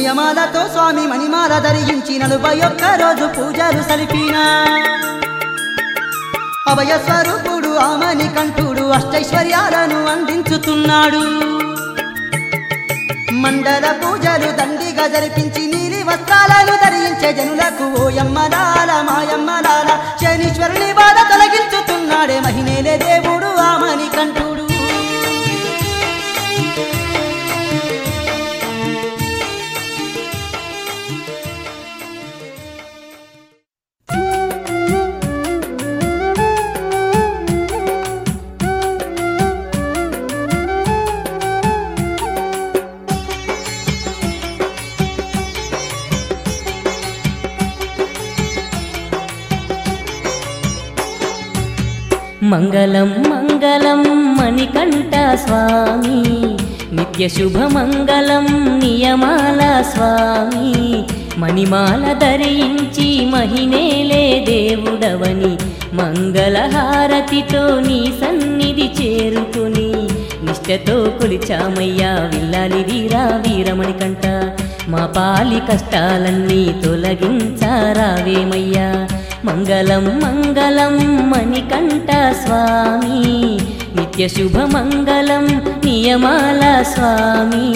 నియమాలతో స్వామి మణిమాల ధరించి నలభై ఒక్క రోజు పూజలు సలిపిన అభయ స్వరూపుడు ఆమని కంఠుడు అష్టైశ్వర్యాలను అందించుతున్నాడు మండల పూజలు దండిగా జరిపించి నీలి వస్త్రాలను ధరించే జనులకు ఓయమ్మలాల మాయమ్మలాల శనీశ్వరుని బాధ తొలగించుతున్నాడే మహిమేలే దేవుడు ఆమని కంఠుడు మంగళం మంగళం మణికంఠ స్వామి నిత్య శుభమంగళం నియమాల స్వామి మణిమాల ధరించి మహినేలే దేవుడవని మంగళహారతితో నీ సన్నిధి చేరుకుని నిష్టతో కొలిచామయ్యా విల్లాలి వీరా వీరమణి కంట మా పాలి కష్టాలన్నీ తొలగించారావేమయ్యా మంగళం మంగళం మణికంఠ స్వామి నిత్య శుభమంగళం నియమాల స్వామి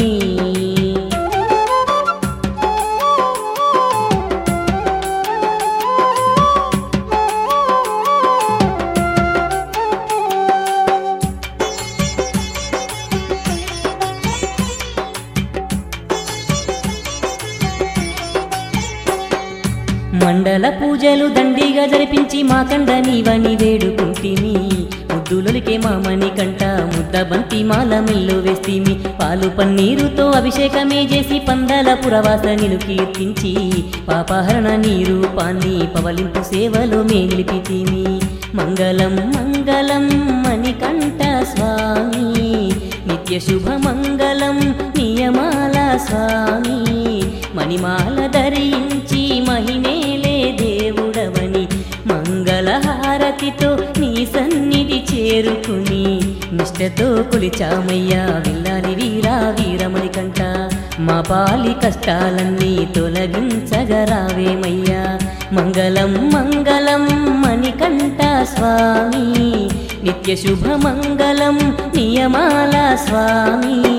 మండల పూజలు దండిగా జరిపించి మా కండ నీవని వేడుకుంటిమి ముద్దులొలికే మామని కంట ముద్ద బంతి మాల మెల్లు వేస్తిమి పాలు పన్నీరుతో అభిషేకమే చేసి పందల పురవాసనిను కీర్తించి పాపహరణ నీరు పాన్ని పవలింపు సేవలో మేలిపితిమి మంగళం మంగళం మణికంఠ స్వామి నిత్య శుభ మంగళం నియమాల స్వామి మణిమాల ధరించి మహినేలే దేవుడవని మంగళహారతితో నీ సన్నిధి చేరుకుని నిష్టతో కొలిచామయ్యా విల్లాలి వీరా వీరమణి కంట మా పాలి కష్టాలన్నీ తొలగించగరావేమయ్యా మంగళం మంగళం మణికంఠ స్వామి నిత్య శుభ మంగళం నియమాల స్వామి